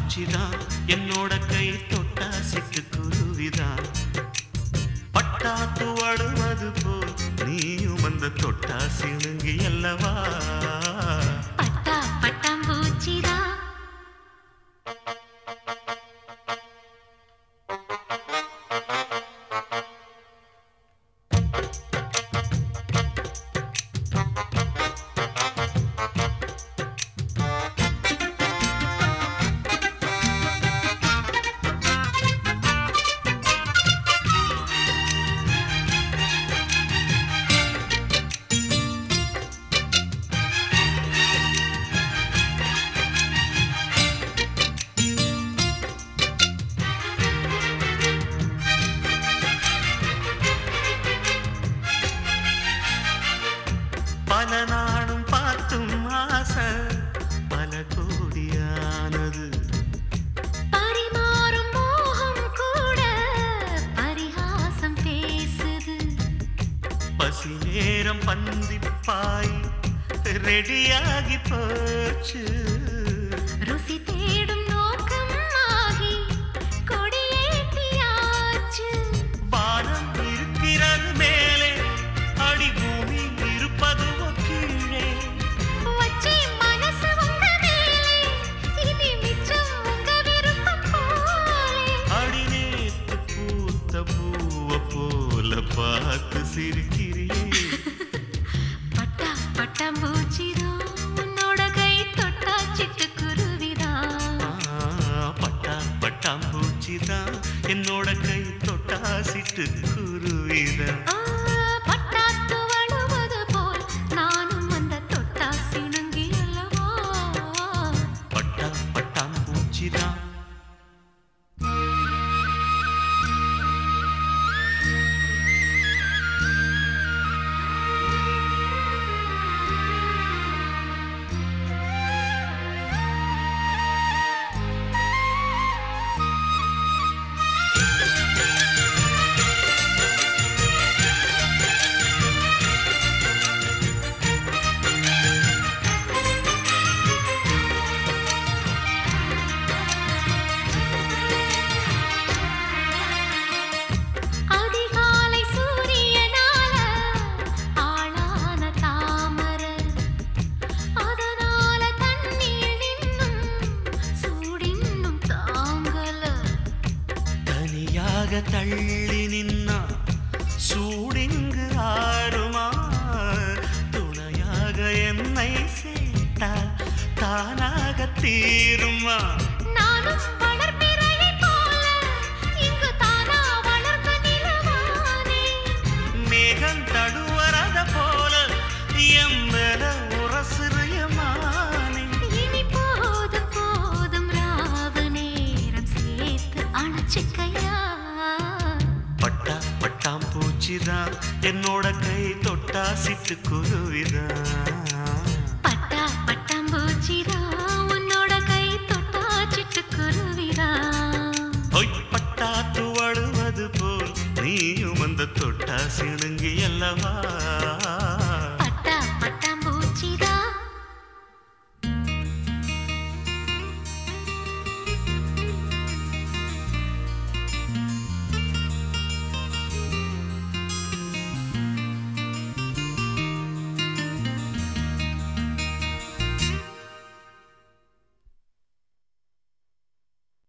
பூச்சிதான் என்னோட கை தொட்டா சிட்டுக்குருவிதான் பட்டா துவடுவது போல் நீயும் அந்த தொட்டா சிணுங்கி அல்லவா பட்டா பட்டாம்பூச்சிதா பல நாளும் பார்த்தும் ஆசை பல கோடியானது பரிமாறும் மோகம் கூட பரிகாசம் பேசுது பசி நேரம் பந்திப்பாய் ரெடியாகி போச்சு ருசி தேடும் நோக்கம் ஆகி கொடியேற்றியாச்சு வானம் இருக்கிறது மேலே அடி பூமி இருப்பது கீழே வச்சி மனசு உங்க மேலே இனி மிச்சம் உங்க விருப்பம் போலே அடி நேத்து பூத்த பூவ போல பார்த்து சிரிக்கிறியே பட்டா பட்டாம்பூச்சிதா உன்னோட கை தொட்டா சிட்டுக்குருவிதா ஆ, பட்டா பட்டாம்பூச்சிதான் என்னோட கை தொட்டா சிட்டு குருவிதான் ஆ, பட்டாத்து வழுவது போல் நானும் அந்த தொட்டா சிணுங்கி அல்லவா பட்டா பட்டாம்பூச்சிதான் அதிகாலை சூரியனால ஆளான தாமரை அதனால தண்ணீர் நின்னும் சூடின்னும் தாங்கல தனியாக தள்ளி நின்னா சூடிங்கு ஆறுமா துணையாக என்னை சேர்த்தா தானாக தீருமா நானும் வளர்பிறையை போல இங்கு தானா வளர்ந்த நிலவானே மேகம் தடுவரத போல எம்பல உரசுரியமானே இனி போதும் போதும் ராவு நேரம் சேர்த்து அணைச்சிக்கையா பட்டா பட்டாம்பூச்சிதான் என்னோட கை தொட்டா சிட்டு குருவிதான் பட்டா பட்டாம்பூச்சிதா உன்னோட கை தொட்டா சிட்டுக்குருவிதா பொய் பட்டா துவடுவது போல் நீயும் அந்த தொட்டா சிணுங்கி அல்லவா